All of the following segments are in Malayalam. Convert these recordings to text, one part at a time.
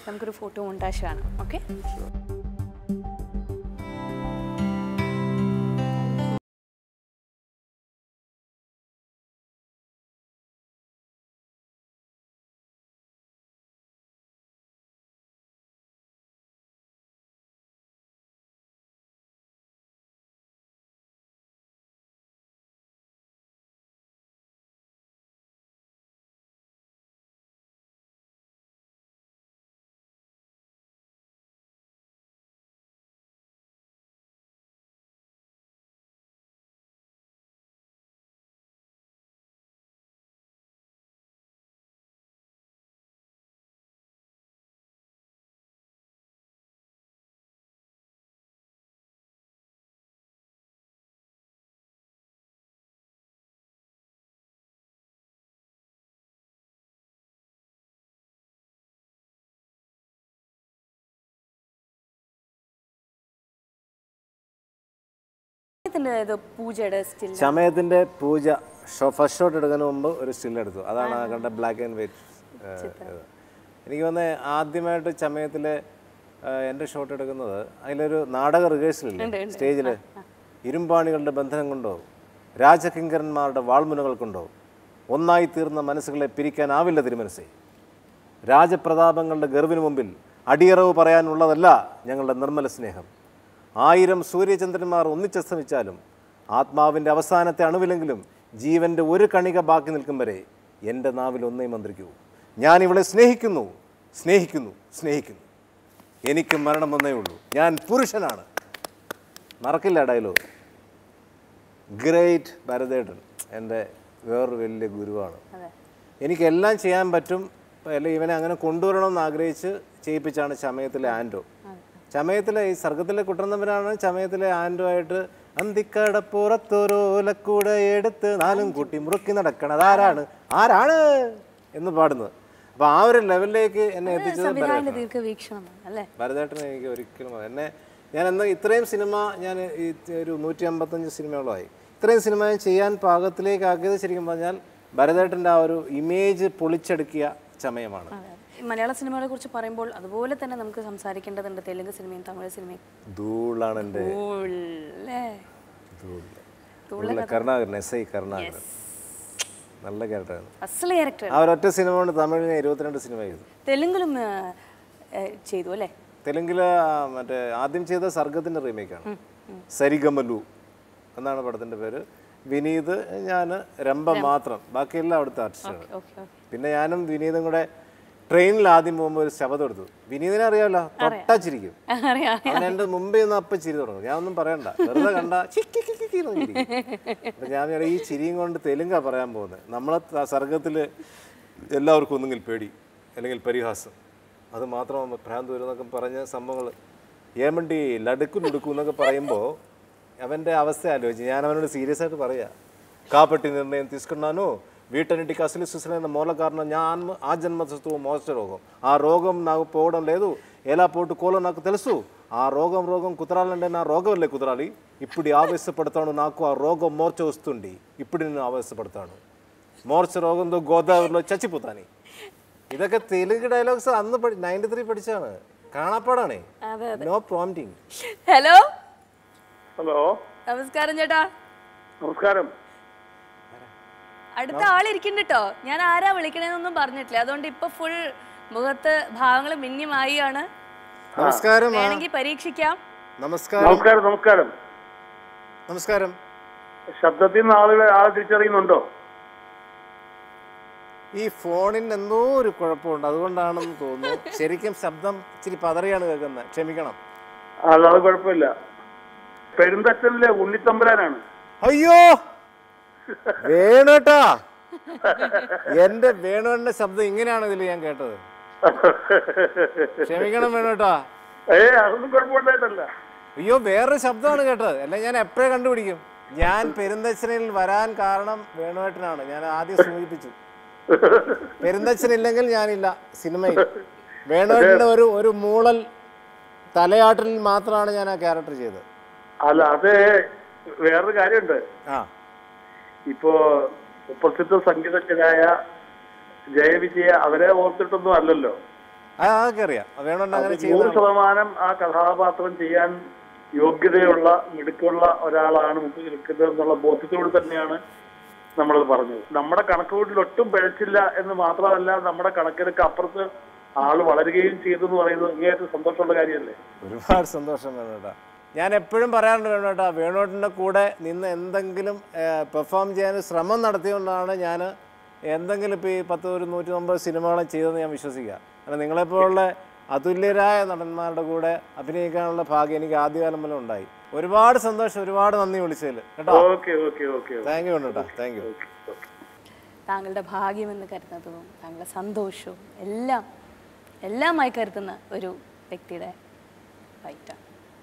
നമുക്കൊരു ഫോട്ടോ മൊണ്ടാഷ് കാണാം ഓക്കെ ഇതിന്റെ ഇത് പൂജയുടെ സ്റ്റിൽ ചമയത്തിന്റെ പൂജ ഷോ ഫസ്റ്റ് ഷോട്ട് എടുക്കുന്നതിന് മുമ്പ് ഒരു സ്റ്റിൽ എടുത്തു അതാണ് ആ കണ്ട ബ്ലാക്ക് ആൻഡ് വൈറ്റ് എനിക്ക് തോന്നുന്നത് ആദ്യമായിട്ട് ചമയത്തിലെ ആ, എൻ്റെ ഷോട്ട് എടുക്കുന്നത് അതിലൊരു നാടക റിഹേഴ്സലില്ലേ സ്റ്റേജിൽ ഇരുമ്പാണികളുടെ ബന്ധനം കൊണ്ടോ രാജകിങ്കരന്മാരുടെ വാൾമുനകൾ കൊണ്ടോ ഒന്നായി തീർന്ന മനസ്സുകളെ പിരിക്കാനാവില്ല തിരുമനസ്സേ രാജപ്രതാപങ്ങളുടെ ഗർവിന് മുമ്പിൽ അടിയറവ് പറയാനുള്ളതല്ല ഞങ്ങളുടെ നിർമ്മല സ്നേഹം ആയിരം സൂര്യചന്ദ്രന്മാർ ഒന്നിച്ചസ്തമിച്ചാലും ആത്മാവിൻ്റെ അവസാനത്തെ അണുവിലെങ്കിലും ജീവൻ്റെ ഒരു കണിക ബാക്കി നിൽക്കും വരെ എൻ്റെ നാവിൽ ഒന്നേ മന്ത്രിക്കൂ ഞാൻ ഇവളെ സ്നേഹിക്കുന്നു സ്നേഹിക്കുന്നു സ്നേഹിക്കുന്നു എനിക്ക് മരണം ഒന്നേ ഉള്ളൂ ഞാൻ പുരുഷനാണ് മറക്കില്ല ഡയലോഗ് ഗ്രേറ്റ് ഭരതേട്ടൻ എൻ്റെ വേറൊരു വലിയ ഗുരുവാണ് എനിക്കെല്ലാം ചെയ്യാൻ പറ്റും അല്ലെ ഇവനെ അങ്ങനെ കൊണ്ടുവരണമെന്ന് ആഗ്രഹിച്ച് ചെയ്യിപ്പിച്ചാണ് ചമയത്തിലെ ആൻഡോ ചമയത്തിലെ ഈ സർഗത്തിലെ കുട്ടനമ്പരാണ് ചമയത്തിലെ ആൻഡോ ആയിട്ട് അന്തിക്കടപ്പുറത്തൊരോലക്കൂടെ എടുത്ത് നാലും കൂട്ടി മുറുക്കി നടക്കണത് ആരാണ് ആരാണ് എന്ന് പാടുന്നത് അപ്പോൾ ആ ഒരു ലെവലിലേക്ക് എന്നെ എത്തിച്ചത് സംവിധാന ദീർഘവീക്ഷണമാണ് അല്ലേ ഭരതേട്ടനെ എനിക്ക് ഒരിക്കലും എന്നെ ഞാൻ എന്താ ഇത്രയും സിനിമ ഞാൻ ഈ ഒരു നൂറ്റി അമ്പത്തഞ്ച് സിനിമകളായി ഇത്രയും സിനിമ ഞാൻ ചെയ്യാൻ പാകത്തിലേക്ക് ആക്കിയത് ശരിക്കും പറഞ്ഞാൽ ഭരതേട്ടൻ്റെ ആ ഒരു ഇമേജ് പൊളിച്ചെടുക്കിയ ചമയമാണ് അതെ. ഈ മലയാള സിനിമകളെ കുറിച്ച് പറയുമ്പോൾ അതുപോലെ തന്നെ നമുക്ക് സംസാരിക്കേണ്ടതുണ്ട് തെലുങ്ക് സിനിമയും തമിഴ് സിനിമയും ധൂളാണ് എൻ്റെ Cool, അല്ലേ ധൂള് ധൂള കരുണാകരൻ എസ് ഐ കരുണാകരൻ നല്ല ക്യാരക്ടറാണ് അസൽ ക്യാരക്ടർ ആ ഒരൊറ്റ സിനിമ കൊണ്ട് തമിഴിന് ഇരുപത്തിരണ്ട് സിനിമ ചെയ്തു തെലുങ്കിലും ആ, ഏ, ചെയ്തു അല്ലേ തെലുങ്കില് ആ, മറ്റേ ആദ്യം ചെയ്ത സർഗത്തിൻ്റെ റീമേക്കാണ് സരിഗമലു എന്നാണ് പടത്തിൻ്റെ പേര് വിനീത് ഞാൻ രംഭ മാത്രം ബാക്കിയെല്ലാം അവിടുത്തെ ആർട്ടിസ്റ്റാണ് ഓക്കെ ഓക്കെ പിന്നെ ഞാനും വിനീതും കൂടെ ട്രെയിനിൽ ആദ്യം പോകുമ്പോൾ ഒരു ശബ്ദം എടുത്തു വിനീതിനെ അറിയാമല്ലോ തൊട്ടാച്ചിരിക്കും അറിയാം അവൻ എൻ്റെ മുമ്പേ നിന്ന് അപ്പം ചിരി തുടങ്ങും ഞാൻ ഒന്നും പറയണ്ട വെറുതെ കണ്ട ചിക്കി കിക്കി കി എന്ന് ചിരിക്കും. അപ്പൊ ഞാൻ വിചാരിച്ചു, ഈ ചിരിയും കൊണ്ട് തെലുങ്കാ പറയാൻ പോകുന്നത് നമ്മളെ ത- സർഗത്തിൽ എല്ലാവർക്കും ഒന്നുകിൽ പേടി അല്ലെങ്കിൽ പരിഹാസം അത് മാത്രം ഭ്രാന്ത് വരും എന്നൊക്കെ പറഞ്ഞ സംഭവങ്ങൾ ഏമണ്ടി ലടുക്കു ലുടുക്കു എന്നൊക്കെ പറയുമ്പോൾ അവൻ്റെ അവസ്ഥ ആലോചിച്ച് ഞാൻ അവനോട് సీరియస్ ആയിട്ട് പറയാ కాబట్టి నిర్ణయం తీసుకున్నాను వీటన్నిటికి అసలు సుసలైన మూల కారణం ഞാൻ ఆ జన్మతో మోస రోగం ఆ రోగం నాకు పోవడం లేదు ఎలా పోటుకోలో నాకు తెలుసు ఆ రోగం రోగం కుదరాలంటే నా రోగం వల్లే కుదరాలి ఇప్పుడు ఆవేశపడతాను నాకు ఆ రోగం మోర్చ వస్తుంది ఇప్పుడు నేను ఆవేశపడతాను മോർച്ച രോഗം ഗോദാവരിలో ചച്ചിപ്പോത്താനി ഇതൊക്കെ തെലുങ്ക് ഡയലോഗ്സ് അന്ന് പഠി നയൻറ്റി ത്രീ പഠിച്ചാണ് കാണാപ്പാടാണേ നോ പ്രോംറ്റിങ് ഹലോ ഹലോ നമസ്കാരം ചേട്ടാ നമസ്കാരം അടുത്ത ആളിരിക്കുന്നുണ്ട് കേട്ടോ ഞാൻ ആരാ വിളിക്കണേന്നൊന്നും പറഞ്ഞിട്ടില്ല അതുകൊണ്ട് ഇപ്പൊ ഫുൾ മുഖത്ത് ഭാവങ്ങൾ മിന്നിമായിയാണ് നമസ്കാരം ആ. വേണമെങ്കിൽ പരീക്ഷിക്കാം നമസ്കാരം നമസ്കാരം നമസ്കാരം നമസ്കാരം ശബ്ദത്തിൽ നിന്ന് ആളുകളെ ആളെ തിരിച്ചറിയുന്നുണ്ടോ ഈ ഫോണിന് എന്തോ ഒരു കുഴപ്പമുണ്ട് അതുകൊണ്ടാണെന്ന് തോന്നുന്നു ശരിക്കും ശബ്ദം ഇച്ചിരി പതറിയാണ് കേൾക്കുന്നത് ക്ഷമിക്കണം അല്ല അത് കുഴപ്പമില്ല പെരുന്തച്ചനിലെ ഉണ്ണിത്തമ്പുരാനാണ് അയ്യോ വേണുട്ടാ എന്റെ വേണുവിന്റെ ശബ്ദം ഇങ്ങനെയാണ് ഇതിൽ ഞാൻ കേട്ടത് ക്ഷമിക്കണം വേണുട്ടാ ഏ അതൊന്നും കുഴപ്പമുണ്ടായിട്ടല്ല അയ്യോ വേറൊരു ശബ്ദമാണ് കേട്ടത് അല്ലെ ഞാൻ എപ്പോഴേ കണ്ടുപിടിക്കും ഞാൻ പെരുന്തച്ഛനിൽ വരാൻ കാരണം വേണുവേട്ടനാണ് ഞാൻ ആദ്യം സൂചിപ്പിച്ചു പെരുന്തച്ഛനില്ലെങ്കിൽ ഞാനില്ല സിനിമയിൽ വേണുവേട്ടൻ്റെ ഒരു ഒരു മൂളൽ തലയാട്ടലിൽ മാത്രമാണ് ഞാൻ ആ ക്യാരക്ടർ ചെയ്തത് അല്ല അത് വേറൊരു കാര്യമുണ്ട് ആ ഇപ്പോ സുപ്രസിദ്ധ സംഗീതജ്ഞരായ ജയവിജയ അവരെ ഓർത്തിട്ടൊന്നും അല്ലല്ലോ ആ അതൊക്കെ അറിയാം വേണോണ്ട് അങ്ങനെ നൂറ് ചെയ്യുന്ന ശതമാനം ആ കഥാപാത്രം ചെയ്യാൻ യോഗ്യതയുള്ള മിടുക്കുള്ള ഒരാളാണ് മുമ്പിൽ നിൽക്കുന്നത് എന്നുള്ള ബോധ്യത്തോട് തന്നെയാണ് നമ്മളത് പറഞ്ഞത് നമ്മുടെ കണക്കുകൂട്ടിൽ ഒട്ടും പിഴച്ചില്ല എന്ന് മാത്രമല്ല നമ്മുടെ കണക്കിനൊക്കെ അപ്പുറത്ത് ആള് വളരുകയും ചെയ്തു എന്ന് പറയുന്നത് ഇങ്ങേറ്റം സന്തോഷമുള്ള കാര്യമല്ലേ ഒരുപാട് സന്തോഷം വേണോട്ടാ ഞാൻ എപ്പോഴും പറയാറുണ്ട് വേണോട്ടാ വേണോട്ടിൻ്റെ കൂടെ നിന്ന് എന്തെങ്കിലും പെർഫോം ചെയ്യാൻ ശ്രമം നടത്തിയുകൊണ്ടാണ് ഞാൻ എന്തെങ്കിലും ഇപ്പോൾ ഈ പത്ത് ഒരു നൂറ്റി അമ്പത് സിനിമകളും ചെയ്തതെന്ന് ഞാൻ വിശ്വസിക്കുക കാരണം നിങ്ങളെപ്പോലുള്ള അതുല്യരായ നടന്മാരുടെ കൂടെ അഭിനയിക്കാനുള്ള ഭാഗ്യം എനിക്ക് ആദ്യകാലം മുതലേ ഉണ്ടായി ഒരുപാട് സന്തോഷം ഒരുപാട് നന്ദി വിളിച്ചതിൽ കേട്ടോ okay okay okay thank you വേണോട്ടാ താങ്ക് യു താങ്കളുടെ ഭാഗ്യമെന്ന് കരുതുന്നതും താങ്കളുടെ സന്തോഷവും എല്ലാം എല്ലാമായി കരുതുന്ന ഒരു വ്യക്തിയുടെ ഫൈറ്റാണ്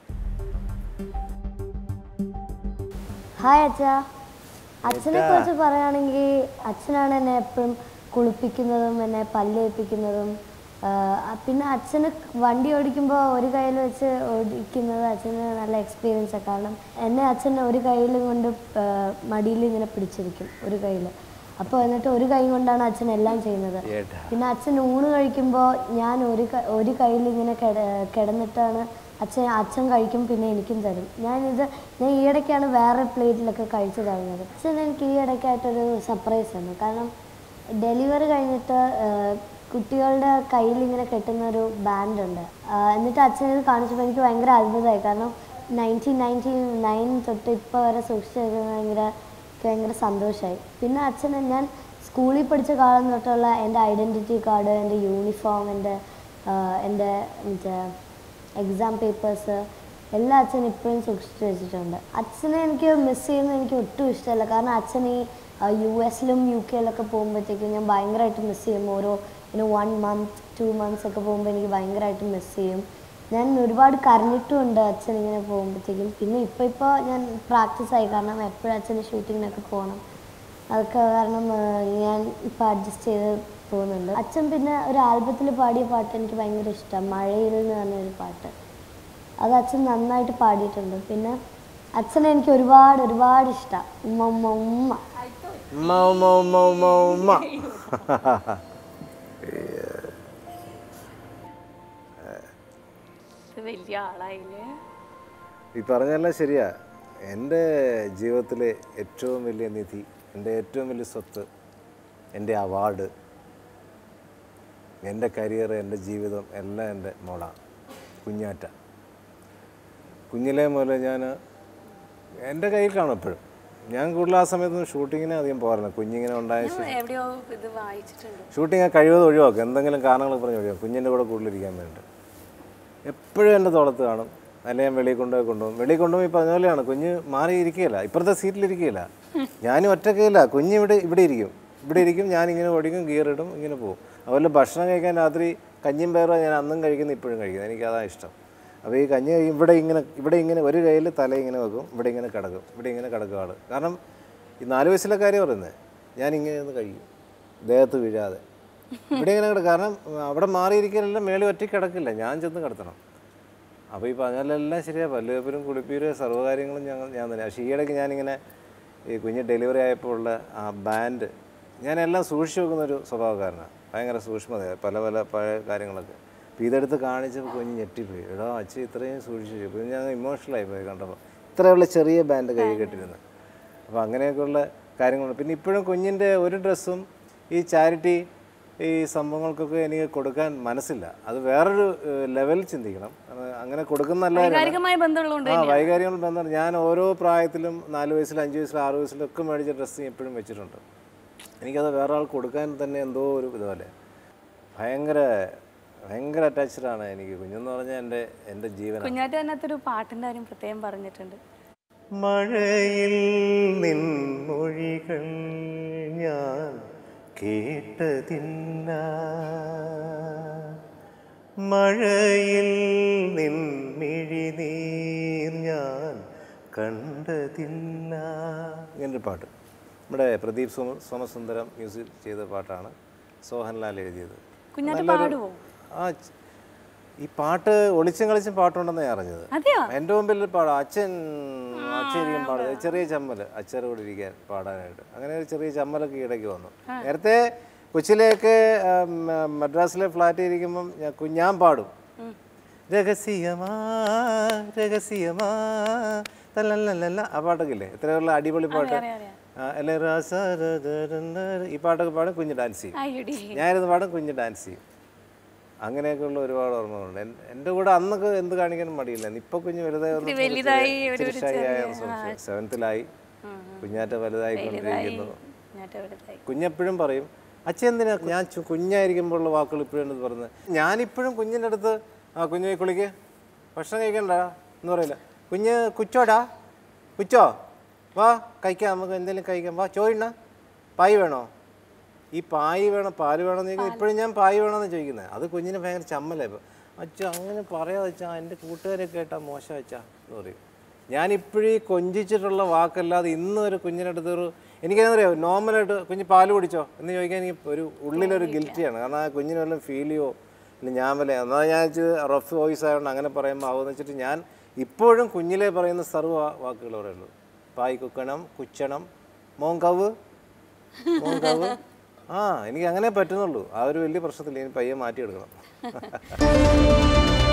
ഹായ് അച്ഛ അച്ഛനെ കുറിച്ച് പറയുകയാണെങ്കിൽ അച്ഛനാണ് എന്നെ എപ്പോഴും കുളിപ്പിക്കുന്നതും എന്നെ പല്ലേൽപ്പിക്കുന്നതും പിന്നെ അച്ഛന് വണ്ടി ഓടിക്കുമ്പോൾ ഒരു കയ്യിൽ വെച്ച് ഓടിക്കുന്നത് അച്ഛന് നല്ല എക്സ്പീരിയൻസ് ആണ് കാരണം എന്നെ അച്ഛൻ ഒരു കയ്യിൽ കൊണ്ട് മടിയിൽ ഇങ്ങനെ പിടിച്ചിരിക്കും ഒരു കയ്യിൽ അപ്പോൾ എന്നിട്ട് ഒരു കൈ കൊണ്ടാണ് അച്ഛൻ എല്ലാം ചെയ്യുന്നത് ഏട്ടാ പിന്നെ അച്ഛൻ ഊണ് കഴിക്കുമ്പോൾ ഞാൻ ഒരു ക- ഒരു കയ്യിൽ ഇങ്ങനെ കിട കിടന്നിട്ടാണ് അച്ഛൻ അച്ഛൻ കഴിക്കും പിന്നെ എനിക്കും തരും ഞാനിത് ഞാൻ ഈയിടയ്ക്കാണ് വേറെ പ്ലേറ്റിലൊക്കെ കഴിച്ചു തുടങ്ങിയത് അച്ഛൻ എനിക്ക് ഈ ഇടയ്ക്കായിട്ടൊരു സർപ്രൈസ് തന്നു കാരണം ഡെലിവറി കഴിഞ്ഞിട്ട് ആ, കുട്ടികളുടെ കയ്യിൽ ഇങ്ങനെ കെട്ടുന്ന ഒരു ബാൻഡ് ഉണ്ട് ആ, എന്നിട്ട് അച്ഛൻ ഇത് കാണിച്ചപ്പോൾ എനിക്ക് ഭയങ്കര അത്ഭുതമായി കാരണം നയൻറ്റീൻ നയൻറ്റി നയൻ തൊട്ട് ഇപ്പോൾ വരെ സൂക്ഷിച്ചു വെക്കുന്നത് ഭയങ്കര എനിക്ക് ഭയങ്കര സന്തോഷമായി പിന്നെ അച്ഛനെ ഞാൻ സ്കൂളിൽ പഠിച്ച കാലം തൊട്ടുള്ള എൻ്റെ ഐഡൻറ്റിറ്റി കാർഡ് എൻ്റെ യൂണിഫോം എൻ്റെ ആഹ് എൻ്റെ മറ്റേ എക്സാം പേപ്പേഴ്സ് എല്ലാം അച്ഛൻ ഇപ്പോഴും സൂക്ഷിച്ചു വെച്ചിട്ടുണ്ട് അച്ഛനെ എനിക്ക് മിസ് ചെയ്യുന്നത് എനിക്ക് ഒട്ടും ഇഷ്ടമല്ല കാരണം അച്ഛൻ ഈ യു എസിലും യു കെയിലൊക്കെ പോകുമ്പോഴത്തേക്കും ഞാൻ ഭയങ്കരമായിട്ട് മിസ് ചെയ്യും ഓരോ പിന്നെ വൺ മന്ത് ടു മന്ത്സ് ഒക്കെ പോകുമ്പോൾ എനിക്ക് ഭയങ്കരമായിട്ട് മിസ് ചെയ്യും ഞാൻ ഒരുപാട് കരഞ്ഞിട്ടുമുണ്ട് അച്ഛൻ ഇങ്ങനെ പോകുമ്പോഴത്തേക്കും പിന്നെ ഇപ്പോൾ ഇപ്പോൾ ഞാൻ പ്രാക്ടീസ് ആയി കാരണം എപ്പോഴും അച്ഛന് ഷൂട്ടിങ്ങിനൊക്കെ പോകണം അതൊക്കെ കാരണം ആ, ഞാൻ ഇപ്പോൾ അഡ്ജസ്റ്റ് ചെയ്ത് പോകുന്നുണ്ട് അച്ഛൻ പിന്നെ ഒരു ആൽബത്തിൽ പാടിയ പാട്ട് എനിക്ക് ഭയങ്കര ഇഷ്ടമാണ് മഴയിൽ എന്ന് പറഞ്ഞൊരു പാട്ട് അത് അച്ഛൻ നന്നായിട്ട് പാടിയിട്ടുണ്ട് പിന്നെ അച്ഛനെ എനിക്ക് ഒരുപാട് ഒരുപാട് ഇഷ്ടമാണ് ഉമ്മ ഉമ്മ ഉമ്മ ഉമ്മ ഉമ്മ ഉമ്മ ഉമ്മ ഉമ്മ ഇത് വലിയ ആളായില്ലേ ഈ പറഞ്ഞതെല്ലാം ശരിയാ എൻ്റെ ജീവിതത്തിലെ ഏറ്റവും വലിയ നിധി എൻ്റെ ഏറ്റവും വലിയ സ്വത്ത് എൻ്റെ അവാർഡ് എൻ്റെ കരിയർ എൻ്റെ ജീവിതം എല്ലാം എൻ്റെ മോളാണ് കുഞ്ഞാറ്റ കുഞ്ഞിലേ മുതൽ ഞാൻ എൻ്റെ കയ്യിൽ കാണും എപ്പോഴും ഞാൻ കൂടുതൽ ആ സമയത്തൊന്നും ഷൂട്ടിങ്ങിന് അധികം പോകാറില്ല കുഞ്ഞിങ്ങനെ ഉണ്ടായ ശേഷം എവിടെയോ ഇത് വായിച്ചിട്ടുണ്ട് ഷൂട്ടിങ് കഴിവതും ഒഴിവാക്കും എന്തെങ്കിലും കാരണങ്ങൾ പറഞ്ഞ് ഒഴിവാക്കും കുഞ്ഞിൻ്റെ കൂടെ കൂടുതലിരിക്കാൻ വേണ്ടി എപ്പോഴും എൻ്റെ തോളത്ത് കാണും അല്ലെങ്കിൽ ഞാൻ വെളിയിൽ കൊണ്ടുപോയി കൊണ്ടുപോകും വെളിയിൽ കൊണ്ടുപോയി ഈ പറഞ്ഞ പോലെയാണ് കുഞ്ഞ് മാറി ഇരിക്കുകയില്ല ഇപ്പുറത്തെ സീറ്റിലിരിക്കുകയില്ല ഞാനും ഒറ്റയ്ക്കില്ല കുഞ്ഞ് ഇവിടെ ഇവിടെ ഇരിക്കും ഇവിടെ ഇരിക്കും ഞാനിങ്ങനെ ഓടിക്കും ഗിയർ ഇടും ഇങ്ങനെ പോകും അതുപോലെ ഭക്ഷണം കഴിക്കാൻ രാത്രി കഞ്ഞിയും പയറും ഞാൻ അന്നും കഴിക്കുന്ന ഇപ്പോഴും കഴിക്കുന്നത് എനിക്കതാണ് ഇഷ്ടം അപ്പോൾ ഈ കഞ്ഞി കഴിക്കും ഇവിടെ ഇങ്ങനെ ഇവിടെ ഇങ്ങനെ ഒരു കയ്യിൽ തല ഇങ്ങനെ വെക്കും ഇവിടെ ഇങ്ങനെ കിടക്കും ഇവിടെ ഇങ്ങനെ കിടക്കും ആൾ കാരണം ഈ നാല് വയസ്സിലെ കാര്യം പറയുന്നത് ഞാൻ ഇങ്ങനെ ഒന്ന് കഴിക്കും ദേഹത്ത് വീഴാതെ ഇവിടെ ഇങ്ങനെ കിടക്കും കാരണം അവിടെ മാറിയിരിക്കലെല്ലാം മേളി ഒറ്റയ്ക്ക് കിടക്കില്ല ഞാൻ ചെന്ന് കിടത്തണം അപ്പോൾ ഈ പറഞ്ഞാലെല്ലാം ശരിയാണ് പല്ലുവേപ്പരും കുളിപ്പീരും സർവ്വകാര്യങ്ങളും ഞങ്ങൾ ഞാൻ തന്നെ പക്ഷേ ഈയിടയ്ക്ക് ഞാനിങ്ങനെ ഈ കുഞ്ഞ് ഡെലിവറി ആയപ്പോൾ ഉള്ള ആ ബാൻഡ് ഞാനെല്ലാം സൂക്ഷിച്ചു വെക്കുന്ന ഒരു സ്വഭാവക്കാരനാണ് ഭയങ്കര സൂക്ഷ്മത പല പല പഴയ കാര്യങ്ങളൊക്കെ അപ്പോൾ ഇതെടുത്ത് കാണിച്ചപ്പോൾ കുഞ്ഞ് ഞെട്ടിപ്പോയി എടാ അച്ഛൻ ഇത്രയും സൂക്ഷിച്ചു വെച്ചു. അപ്പോൾ ഞാൻ ഇമോഷണലായി പോയി കണ്ടപ്പോൾ ഇത്രയുള്ള ചെറിയ ബാൻഡ് കൈ കെട്ടിരുന്നത് അപ്പോൾ അങ്ങനെയൊക്കെയുള്ള കാര്യങ്ങളുണ്ട് പിന്നെ ഇപ്പോഴും കുഞ്ഞിൻ്റെ ഒരു ഡ്രസ്സും ഈ ചാരിറ്റി ഈ സംഭവങ്ങൾക്കൊക്കെ എനിക്ക് കൊടുക്കാൻ മനസ്സില്ല അത് വേറൊരു ലെവൽ ചിന്തിക്കണം അത് അങ്ങനെ കൊടുക്കുന്നല്ല വൈകാരികമായ ബന്ധമുള്ളതുകൊണ്ട് ആ വൈകാരികങ്ങൾ ബന്ധം ഞാൻ ഓരോ പ്രായത്തിലും നാല് വയസ്സിൽ അഞ്ച് വയസ്സിൽ ആറ് വയസ്സിലൊക്കെ മേടിച്ച ഡ്രസ്സ് എപ്പോഴും വെച്ചിട്ടുണ്ട് എനിക്കത് വേറെ ആൾ കൊടുക്കാൻ തന്നെ എന്തോ ഒരു ഇതുപോലെ ഭയങ്കര ഭയങ്കര അറ്റാച്ച്ഡ് ആണ് എനിക്ക് കുഞ്ഞെന്ന് പറഞ്ഞാൽ എൻ്റെ എൻ്റെ ജീവനാണ് കുഞ്ഞാറ്റ അതിനകത്തൊരു പാട്ടിന്റെ കാര്യം പ്രത്യേകം പറഞ്ഞിട്ടുണ്ട് മഴയിൽ നിൻമൊഴികൾ ഞാൻ കേട്ടതില്ല മഴയിൽ നിൻമിഴിനീർ ഞാൻ കണ്ടതില്ല ഇങ്ങനൊരു പാട്ട് നമ്മുടെ പ്രദീപ് സോമ സോമസുന്ദരം മ്യൂസിക് ചെയ്ത പാട്ടാണ് സോഹൻലാൽ എഴുതിയത് കുഞ്ഞാറ്റ നല്ലൊരു- പാടുവോ ആ ച- ഈ പാട്ട് ഒളിച്ചും കളിച്ചും പാട്ടുണ്ടെന്ന് ഞാൻ അറിഞ്ഞത് അതെയോ എൻ്റെ മുമ്പിൽ പാടാം അച്ഛൻ അച്ഛരിക്കും പാടും ചെറിയ ചമ്മൽ അച്ഛരെ കൂടെ ഇരിക്കാൻ പാടാനായിട്ട് അങ്ങനെ ഒരു ചെറിയ ചമ്മലൊക്കെ ഇടയ്ക്ക് വന്നു നേരത്തെ കൊച്ചിയിലേക്ക് ആം, ആ, മദ്രാസിലെ ഫ്ലാറ്റിൽ ഇരിക്കുമ്പം ഞാൻ കു- ഞാൻ പാടും രഹസ്യമാ രഹസ്യമാ തല്ലല്ലല്ല ആ പാട്ടൊക്കെ ഇല്ലേ ഇത്രയുള്ള അടിപൊളി പാട്ട് ആ, അല്ലേ രാസ ര ര ര ര ര. ഈ പാട്ടൊക്കെ പാടും കുഞ്ഞ് ഡാൻസ് ചെയ്യും അയ്യടി ഞാനിത് പാടും കുഞ്ഞ് ഡാൻസ് ചെയ്യും അങ്ങനെയൊക്കെയുള്ള ഒരുപാട് ഓർമ്മകളുണ്ട് എൻ- എൻ്റെ കൂടെ അന്നൊക്കെ എന്ത് കാണിക്കാനും മടിയില്ല ഇപ്പൊ കുഞ്ഞ് വലുതായി വന്നു വലുതായി ഒരു ഒരു സെവൻത്തിലായി കുഞ്ഞാറ്റ വലുതായിക്കൊണ്ടിരിക്കുന്നു ഞാറ്റ വലുതായി കുഞ്ഞെപ്പോഴും പറയും അച്ഛൻ എന്തിനാ ഞാൻ ചു- കുഞ്ഞായിരിക്കുമ്പോഴുള്ള വാക്കുകൾ ഇപ്പോഴും എന്ന് പറയുന്നത് ഞാനിപ്പോഴും കുഞ്ഞിൻ്റെ അടുത്ത് ആ കുഞ്ഞു പോയി കുളിക്ക് ഭക്ഷണം കഴിക്കണ്ട എന്ന് പറയില്ല കുഞ്ഞ് കുച്ചോടാ കുച്ചോ വാ കഴിക്കാം നമുക്ക് എന്തെങ്കിലും കഴിക്കാം വാ ചോദിണ്ണ പായ് വേണോ ഈ പായ് വേണം പാല് വേണമെന്ന് ചോദിക്കുന്നത് ഇപ്പോഴും ഞാൻ പായ് വേണമെന്ന് ചോദിക്കുന്നത് അത് കുഞ്ഞിന് ഭയങ്കര ചമ്മല ഇപ്പം അച്ഛ അങ്ങനെ പറയാതെ അച്ഛാ എൻ്റെ കൂട്ടുകാരെ കേട്ടാ മോശം അച്ഛാ എന്ന് പറയും ഞാനിപ്പോഴും ഈ കൊഞ്ചിച്ചിട്ടുള്ള വാക്കല്ലാതെ ഇന്നും ഒരു കുഞ്ഞിനടുത്ത് ഒരു എനിക്കെന്നറിയോ നോർമലായിട്ട് കുഞ്ഞ് പാല് കുടിച്ചോ എന്ന് ചോദിക്കാൻ എനിക്ക് ഒരു ഉള്ളിലൊരു ഗിൽറ്റിയാണ് കാരണം ആ കുഞ്ഞിന് വല്ലതും ഫീൽ ചെയ്യോ ഇല്ല ഞാൻ വല്ല എന്നാൽ ഞാൻ വെച്ച് റഫ് വോയിസ് ആയതുകൊണ്ട് അങ്ങനെ പറയുമ്പോൾ ആവുമെന്ന് വെച്ചിട്ട് ഞാൻ ഇപ്പോഴും കുഞ്ഞിലെ പറയുന്ന സർവ്വ വാക്കുകൾ പറയുള്ളൂ പായ് കുക്കണം കുച്ചണം മോങ്കവ് മോങ്കവ് ആ എനിക്ക് അങ്ങനെ പറ്റുന്നുള്ളൂ ആ ഒരു വലിയ പ്രശ്നത്തില്ല ഇനി പയ്യെ മാറ്റിയെടുക്കണം